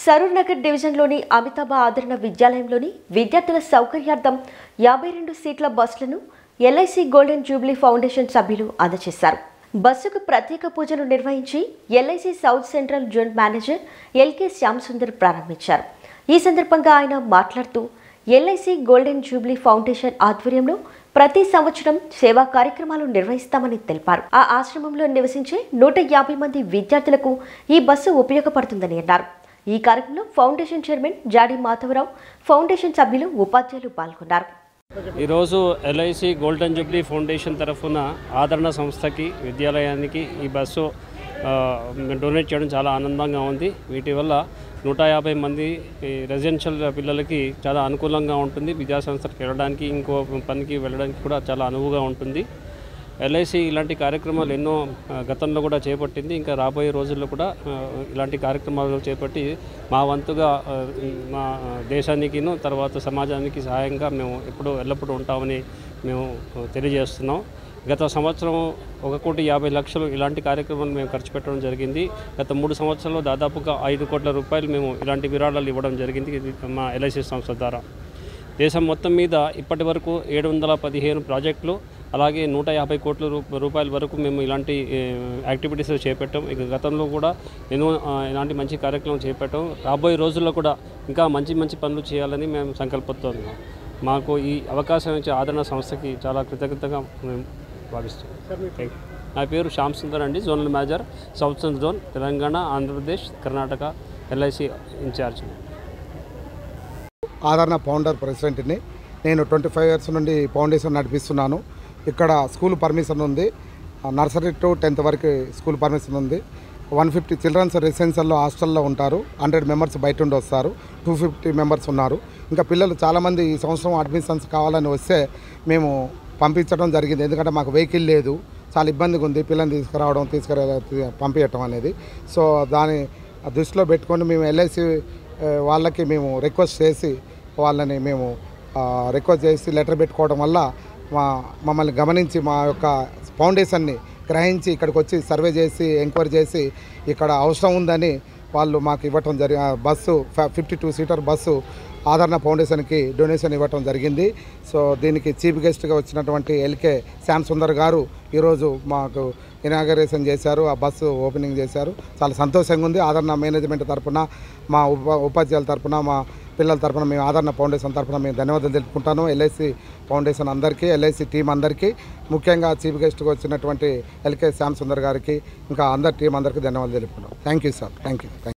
సరూర్ నగర్ డివిజన్లోని అమితాబా ఆదరణ విద్యాలయంలోని విద్యార్థుల సౌకర్యార్థం యాభై రెండు సీట్ల బస్సులను ఎల్ఐసి గోల్డెన్ జూబ్లీ ఫౌండేషన్ సభ్యులు అందజేశారు బస్సుకు ప్రత్యేక పూజలు నిర్వహించి LIC south central zone manager L K Shyam Sundar ప్రారంభించారు ఈ సందర్భంగా ఆయన మాట్లాడుతూ ఎల్ఐసి గోల్డెన్ జూబ్లీ ఫౌండేషన్ ఆధ్వర్యంలో ప్రతి సంవత్సరం సేవా కార్యక్రమాలు నిర్వహిస్తామని తెలిపారు ఆ ఆశ్రమంలో నివసించే నూట యాభై మంది విద్యార్థులకు ఈ బస్సు ఉపయోగపడుతుందని అన్నారు ఈ కార్యక్రమంలో foundation chairman Jadi Madhavarao foundation సభ్యులు ఉపాధ్యాయులు పాల్గొన్నారు ఈరోజు ఎల్ఐసి గోల్డెన్ జూబ్లీ ఫౌండేషన్ తరఫున ఆదరణ సంస్థకి విద్యాలయానికి ఈ బస్సు ఆ, డొనేట్ చేయడం చాలా ఆనందంగా ఉంది వీటి వల్ల నూట యాభై మంది ఈ రెసిడెన్షియల్ పిల్లలకి చాలా అనుకూలంగా ఉంటుంది విద్యాసంస్థలకు వెళ్ళడానికి ఇంకో పనికి వెళ్ళడానికి కూడా చాలా అనువుగా ఉంటుంది ఎల్ఐసి ఇలాంటి కార్యక్రమాలు ఎన్నో ఆ, గతంలో కూడా చేపట్టింది ఇంకా రాబోయే రోజుల్లో కూడా ఆ, ఇలాంటి కార్యక్రమాలు చేపట్టి మా వంతుగా ఆ, మా దేశానికిను తర్వాత సమాజానికి సహాయంగా మేము ఎప్పుడూ ఎల్లప్పుడూ ఉంటామని మేము తెలియజేస్తున్నాం గత సంవత్సరం ఒక కోటి యాభై లక్షలు ఇలాంటి కార్యక్రమాలు మేము ఖర్చు పెట్టడం జరిగింది గత మూడు సంవత్సరాల్లో దాదాపుగా ఐదు కోట్ల రూపాయలు మేము ఇలాంటి విరాళాలు ఇవ్వడం జరిగింది ఇది మా ఎల్ఐసి సంస్థ ద్వారా దేశం మొత్తం మీద ఇప్పటి వరకు ఏడు వందల పదిహేను ప్రాజెక్టులు అలాగే నూట యాభై కోట్ల రూ- రూపాయల వరకు మేము ఇలాంటి ఏ, యాక్టివిటీస్ చేపట్టాం ఇక గతంలో కూడా ఎన్నో ఆ, ఇలాంటి మంచి కార్యక్రమం చేపట్టాం రాబోయే రోజుల్లో కూడా ఇంకా మంచి మంచి పనులు చేయాలని మేము సంకల్పంతో ఉన్నాం మాకు ఈ అవకాశం ఇచ్చే ఆదరణ సంస్థకి చాలా కృతజ్ఞతగా మేము భావిస్తున్నాం Thank you. నా పేరు శ్యామ్ సుందర్ అండి zonal manager south central zone Telangana Andhra Pradesh Karnataka LIC incharge Adarana founder ప్రెసిడెంట్ని నేను ట్వంటీ ఫైవ్ ఇయర్స్ నుండి ఫౌండేషన్ నడిపిస్తున్నాను ఇక్కడ స్కూల్ పర్మిషన్ ఉంది నర్సరీ టు టెన్త్ వరకు స్కూల్ పర్మిషన్ ఉంది వన్ ఫిఫ్టీ చిల్డ్రన్స్ రెసిడెన్షియల్లో హాస్టల్లో ఉంటారు హండ్రెడ్ మెంబర్స్ బయట ఉండి వస్తారు టూ ఫిఫ్టీ మెంబర్స్ ఉన్నారు ఇంకా పిల్లలు చాలామంది ఈ సంవత్సరం అడ్మిషన్స్ కావాలని వస్తే మేము పంపించడం జరిగింది ఎందుకంటే మాకు వెహికల్ లేదు చాలా ఇబ్బందిగా ఉంది పిల్లల్ని తీసుకురావడం తీసుకురా పంపించడం అనేది సో దాని దృష్టిలో పెట్టుకొని మేము ఎల్ఐసి వాళ్ళకి మేము రిక్వెస్ట్ చేసి వాళ్ళని మేము ఆ, రిక్వెస్ట్ చేసి లెటర్ పెట్టుకోవడం వల్ల మా మమ్మల్ని గమనించి మా యొక్క ఫౌండేషన్ని గ్రహించి ఇక్కడికి వచ్చి సర్వే చేసి ఎంక్వైరీ చేసి ఇక్కడ అవసరం ఉందని వాళ్ళు మాకు ఇవ్వటం జరి ఆ bus fifty two seater bus Adarana ఫౌండేషన్కి డొనేషన్ ఇవ్వటం జరిగింది సో దీనికి చీఫ్ గెస్ట్గా వచ్చినటువంటి ఎల్కే శ్యామ్ సుందర్ గారు ఈరోజు మాకు ఇనాగరేషన్ చేశారు ఆ బస్సు ఓపెనింగ్ చేశారు చాలా సంతోషంగా ఉంది ఆదరణ మేనేజ్మెంట్ తరపున మా ఉప ఉపాధ్యాయుల తరపున మా పిల్లల తరపున మేము ఆదరణ ఫౌండేషన్ తరపున మేము ధన్యవాదాలు తెలుపుకుంటాను ఎల్ఐసి ఫౌండేషన్ అందరికీ ఎల్ఐసి టీం అందరికీ ముఖ్యంగా చీఫ్ గెస్ట్గా వచ్చినటువంటి ఎల్కే శ్యామ్ సుందర్ గారికి ఇంకా అందరి టీం అందరికీ ధన్యవాదాలు తెలుపుకుంటాం thank you sir thank you